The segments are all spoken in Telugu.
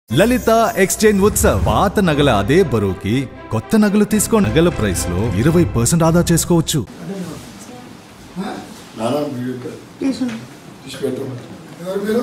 లలిత ఎక్స్చేంజ్ ఉత్సవ్ పాత నగల అదే బరువుకి కొత్త నగలు తీసుకో నగల ప్రైస్ లో ఇరవై పర్సెంట్ ఆదా చేసుకోవచ్చు నానా వీడియో తీసి పెట్టు ఎవరు మీరు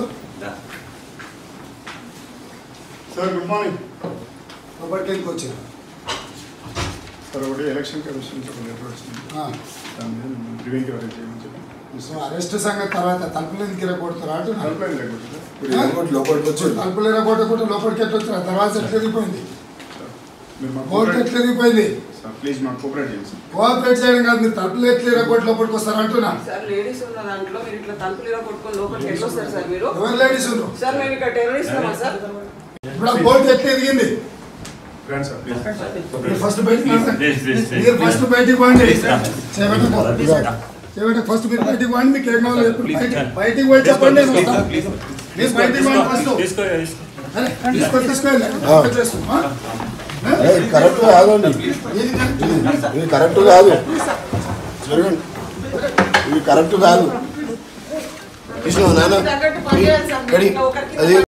సార్ గుడ్ మార్నింగ్ లోపలికి వచ్చారు సార్ ఒకటి ఎలక్షన్ కమిషన్ నుంచి ఒక లెటర్ వచ్చింది దాని మీద ప్రివెంటివ్ అరెస్ట్ చేయమని చెప్పి సో అరెస్ట్ సంగతి తర్వాత తలుపులు ఎందుకు ఇరగొడతారా అంటున్నారు కంప్లైంట్ లేకపోతే సార్ ఇప్పుడు ఎరగొట్టి లోపలికి వచ్చారు తలుపులు ఇరగొట్టకుండా లోపలికి ఎట్లా వచ్చారు తర్వాత ఎట్లా ఎరిగిపోయింది మీరు మాకు బోర్డు కోఆపరేట్ ఎట్లా ఎరిగిపోయింది సార్ ప్లీజ్ మాకు కోఆపరేట్ చేయండి సార్ కోఆపరేట్ చేయడం కాదు మీరు తలుపులు ఎట్లా ఇరగొట్టి లోపలికి వస్తారు అంటున్నా సార్ లేడీస్ ఉన్న దాంట్లో మీరు ఇట్లా తలుపులు ఇలా కొట్టుకొని లోపలికి ఎట్లా వస్తారు సార్ మీరు ఎవరు లేడీస్ ఉన్నారు సార్ మేము ఇక్కడ టెర్రరిస్టమా సార్ ఇప్పుడు ఆ బోర్డు ఎట్లా ఎదిగింది రండి సార్ ప్లీజ్ మీరు ఫస్ట్ బయటికి రండి. మీరు ఫస్ట్ బయటికి పోండి చేపట్టకు చేపట్టకు ఫస్ట్ మీరు బయటికి పోండి మీకు ఏం కావాలో చెప్పండి బయటికి- బయటికి పోయి చెప్పండి నేను వస్తాను. మీరు బయటికి పోండి ఫస్ట్ అరే, తీసుకో తీసుకోండి చేస్తున్నా ఇది కరెక్ట్ కాదండి ఇది కరెక్ట్ కాదు చూడండి ఇది కరెక్ట్ కాదు కృష్ణ నాన్న తగ్గట్టు పని చేయాలి సార్. కడి ఇంకా ఒకరికి అది